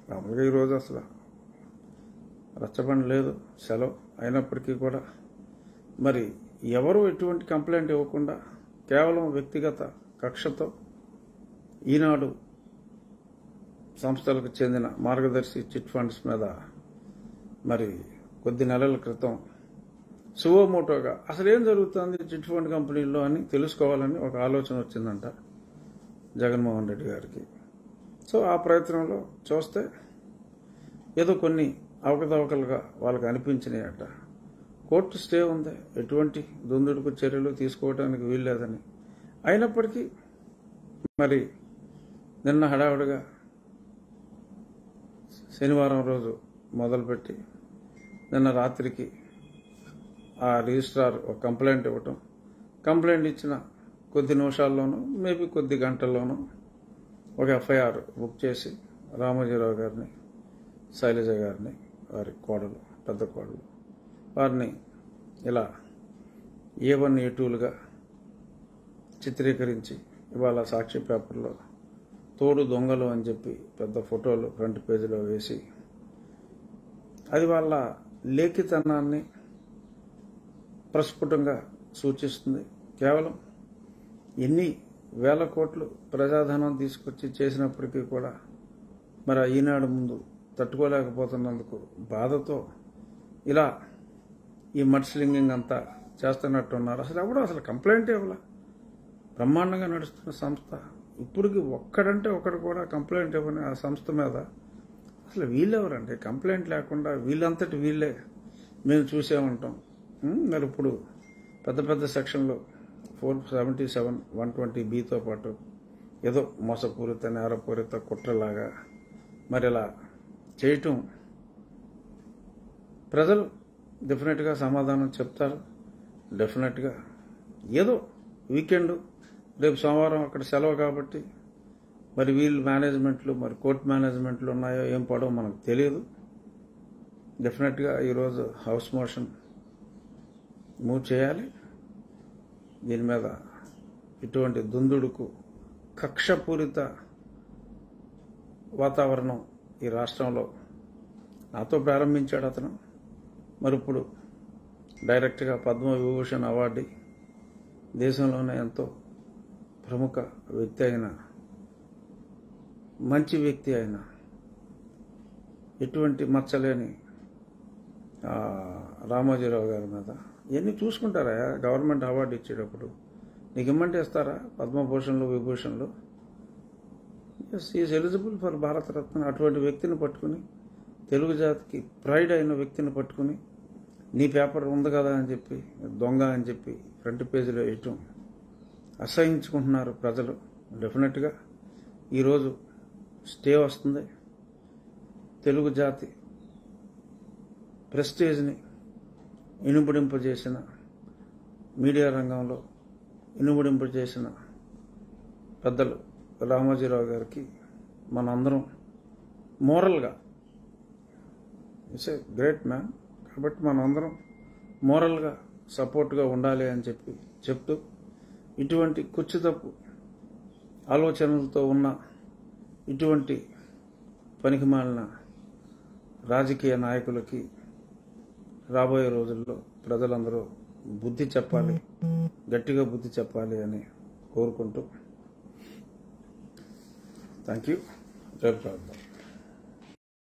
మామూలుగా ఈరోజు అసలు రచ్చబండి లేదు సెలవు అయినప్పటికీ కూడా మరి ఎవరు ఎటువంటి కంప్లైంట్ ఇవ్వకుండా కేవలం వ్యక్తిగత కక్షతో ఈనాడు సంస్థలకు చెందిన మార్గదర్శి చిట్ ఫండ్స్ మీద మరి కొద్ది నెలల క్రితం సువోమోటోగా అసలు ఏం జరుగుతుంది చిట్ ఫండ్ కంపెనీల్లో అని తెలుసుకోవాలని ఒక ఆలోచన వచ్చిందంట జగన్మోహన్ రెడ్డి గారికి సో ఆ ప్రయత్నంలో చూస్తే ఏదో కొన్ని అవకతవకలుగా వాళ్ళకి అనిపించినాయట కోర్టు స్టే ఉంది ఎటువంటి దుందుడుకు చర్యలు తీసుకోవడానికి వీల్లేదని అయినప్పటికీ మరి నిన్న హడావుడిగా శనివారం రోజు మొదలుపెట్టి నిన్న రాత్రికి ఆ రిజిస్ట్రార్ ఒక కంప్లైంట్ ఇవ్వటం కంప్లైంట్ ఇచ్చిన కొద్ది నిమిషాల్లోనూ మేబీ కొద్ది గంటల్లోనూ ఒక ఎఫ్ఐఆర్ బుక్ చేసి రామోజీరావు గారిని శైలజ గారిని వారి కోడలు పెద్ద కోడలు వారిని ఇలా ఏ వన్ ఏ టూలుగా చిత్రీకరించి ఇవాళ సాక్షి పేపర్లో తోడు దొంగలు అని చెప్పి పెద్ద ఫోటోలు ఫ్రంట్ పేజీలో వేసి అది వాళ్ళ లేఖితనాన్ని ప్రస్ఫుటంగా సూచిస్తుంది కేవలం ఎన్ని వేల కోట్లు ప్రజాధనం తీసుకొచ్చి చేసినప్పటికీ కూడా మరి ఆ ఈనాడు ముందు తట్టుకోలేకపోతున్నందుకు బాధతో ఇలా ఈ మడ్స్లింగింగ్ అంతా చేస్తున్నట్టున్నారు అసలు ఎవడు అసలు కంప్లైంట్ ఇవ్వాల బ్రహ్మాండంగా నడుస్తున్న సంస్థ ఇప్పటికి ఒక్కడంటే ఒకడు కూడా కంప్లైంట్ ఇవ్వని ఆ సంస్థ మీద అసలు వీళ్ళెవరండి కంప్లైంట్ లేకుండా వీళ్ళంతటి వీళ్ళే మేము చూసే ఉంటాం ఉమ్, మరి ఇప్పుడు పెద్ద పెద్ద సెక్షన్లో four seventy seven one twenty బీతో పాటు ఏదో మోసపూరిత నేరపూరిత కుట్రలాగా మరి ఇలా చేయటం ప్రజలు డెఫినెట్గా సమాధానం చెప్తారు డెఫినెట్గా ఏదో వీకెండ్ రేపు సోమవారం అక్కడ సెలవు కాబట్టి మరి వీళ్ళు మేనేజ్మెంట్లు మరి కోర్ట్ మేనేజ్మెంట్లు ఉన్నాయో ఏం పడో మనకు తెలియదు డెఫినెట్గా ఈరోజు హౌస్ మోషన్ మూవ్ చేయాలి దీని మీద ఇటువంటి దుందుడుకు కక్షపూరిత వాతావరణం ఈ రాష్ట్రంలో నాతో ప్రారంభించాడు అతను మరి ఇప్పుడు డైరెక్ట్గా పద్మ విభూషణ్ అవార్డు దేశంలోనే ఎంతో ప్రముఖ వ్యక్తి అయిన మంచి వ్యక్తి అయిన ఎటువంటి మచ్చలేని ఆ, రామోజీరావు గారి మీద ఇవన్నీ చూసుకుంటారా గవర్నమెంట్ అవార్డు ఇచ్చేటప్పుడు నీకు ఇమ్మంటే ఇస్తారా పద్మభూషణ్లు విభూషణ్లు as is eligible for Bharat Ratna అటువంటి వ్యక్తిని పట్టుకుని తెలుగు జాతికి ప్రైడ్ అయిన వ్యక్తిని పట్టుకుని నీ పేపర్ ఉంది కదా అని చెప్పి దొంగ అని చెప్పి ఫ్రంట్ పేజీలో వేయటం అసహించుకుంటున్నారు ప్రజలు డెఫినెట్గా ఈరోజు స్టే వస్తుంది తెలుగు జాతి ప్రెస్టేజ్ని ఇనుబడింపజేసిన మీడియా రంగంలో ఇనుబడింపజేసిన పెద్దలు రామోజీరావు గారికి మనందరం మోరల్గా ఇట్స్ ఏ గ్రేట్ మ్యాన్ కాబట్టి మనందరం మోరల్గా సపోర్ట్గా ఉండాలి అని చెప్పి చెప్తూ ఇటువంటి కుచ్చితప్పు ఆలోచనలతో ఉన్న ఇటువంటి పనికిమాలిన రాజకీయ నాయకులకి రాబోయే రోజుల్లో ప్రజలందరూ బుద్ధి చెప్పాలి గట్టిగా బుద్ధి చెప్పాలి అని కోరుకుంటూ థ్యాంక్ యూ జై ప్రార్థన